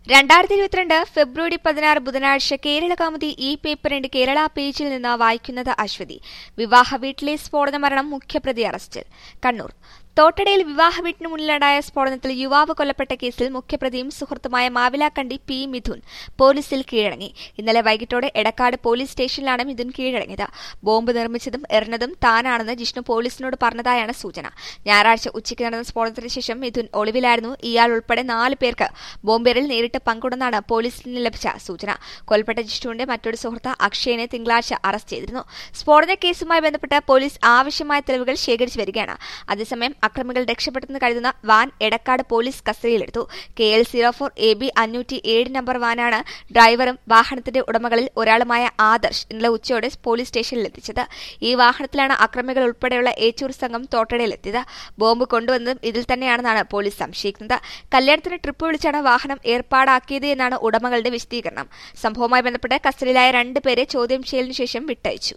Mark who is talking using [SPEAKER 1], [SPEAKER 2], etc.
[SPEAKER 1] രണ്ടായിരത്തി ഇരുപത്തിരണ്ട് ഫെബ്രുവരി പതിനാറ് ബുധനാഴ്ച കേരള കൗമുദി ഈ പേപ്പറിന്റെ കേരള പേജിൽ നിന്ന് വായിക്കുന്നത് അശ്വതി വിവാഹ വീട്ടിലെ സ്ഫോടന മരണം മുഖ്യപ്രതി അറസ്റ്റിൽ കണ്ണൂർ തോട്ടടയിൽ വിവാഹ വീട്ടിന് മുന്നിലുണ്ടായ സ്ഫോടനത്തിൽ യുവാവ് കൊല്ലപ്പെട്ട കേസിൽ മുഖ്യപ്രതിയും സുഹൃത്തുമായ മാവിലാക്കണ്ടി പി മിഥുൻ പോലീസിൽ കീഴടങ്ങി ഇന്നലെ വൈകിട്ടോടെ എടക്കാട് പോലീസ് സ്റ്റേഷനിലാണ് മിഥുൻ കീഴടങ്ങിയത് ബോംബ് നിർമ്മിച്ചതും എറിഞ്ഞതും താനാണെന്ന് ജിഷ്ണു പോലീസിനോട് പറഞ്ഞതായാണ് സൂചന ഞായറാഴ്ച ഉച്ചയ്ക്ക് നടന്ന സ്ഫോടനത്തിന് ശേഷം മിഥുൻ ഒളിവിലായിരുന്നു ഇയാൾ ഉൾപ്പെടെ നാല് പേർക്ക് ബോംബേറിൽ നേരിട്ട് പങ്കുണ്ടെന്നാണ് പോലീസിന് ലഭിച്ച സൂചന കൊല്ലപ്പെട്ട ജിഷ്ണുവിന്റെ മറ്റൊരു സുഹൃത്ത് അക്ഷയനെ തിങ്കളാഴ്ച അറസ്റ്റ് ചെയ്തിരുന്നു സ്ഫോടന കേസുമായി ബന്ധപ്പെട്ട് പോലീസ് ആവശ്യമായ തെളിവുകൾ ശേഖരിച്ചു വരികയാണ് അതേസമയം അക്രമികൾ രക്ഷപ്പെട്ടെന്ന് കരുതുന്ന വാൻ എടക്കാട് പോലീസ് കസ്റ്റഡിയിലെടുത്തു K L zero four A B അഞ്ഞൂറ്റി ഏഴ് നമ്പർ വാനാണ് ഡ്രൈവറും വാഹനത്തിന്റെ ഉടമകളിൽ ഒരാളുമായ ആദർശ് ഇന്നലെ ഉച്ചയോടെ പോലീസ് സ്റ്റേഷനിൽ എത്തിച്ചത് ഈ വാഹനത്തിലാണ് അക്രമികൾ ഉൾപ്പെടെയുള്ള ഏച്ചൂർ സംഘം തോട്ടടയിലെത്തിയത് ബോംബ് കൊണ്ടുവന്നതും ഇതിൽ തന്നെയാണെന്നാണ് പോലീസ് സംശയിക്കുന്നത് കല്യാണത്തിന് ട്രിപ്പ് വിളിച്ചാണ് വാഹനം ഏർപ്പാടാക്കിയത് എന്നാണ് ഉടമകളുടെ വിശദീകരണം സംഭവവുമായി ബന്ധപ്പെട്ട് കസ്റ്റഡിയിലായ രണ്ടുപേരെ ചോദ്യം ചെയ്യലിനു ശേഷം വിട്ടയച്ചു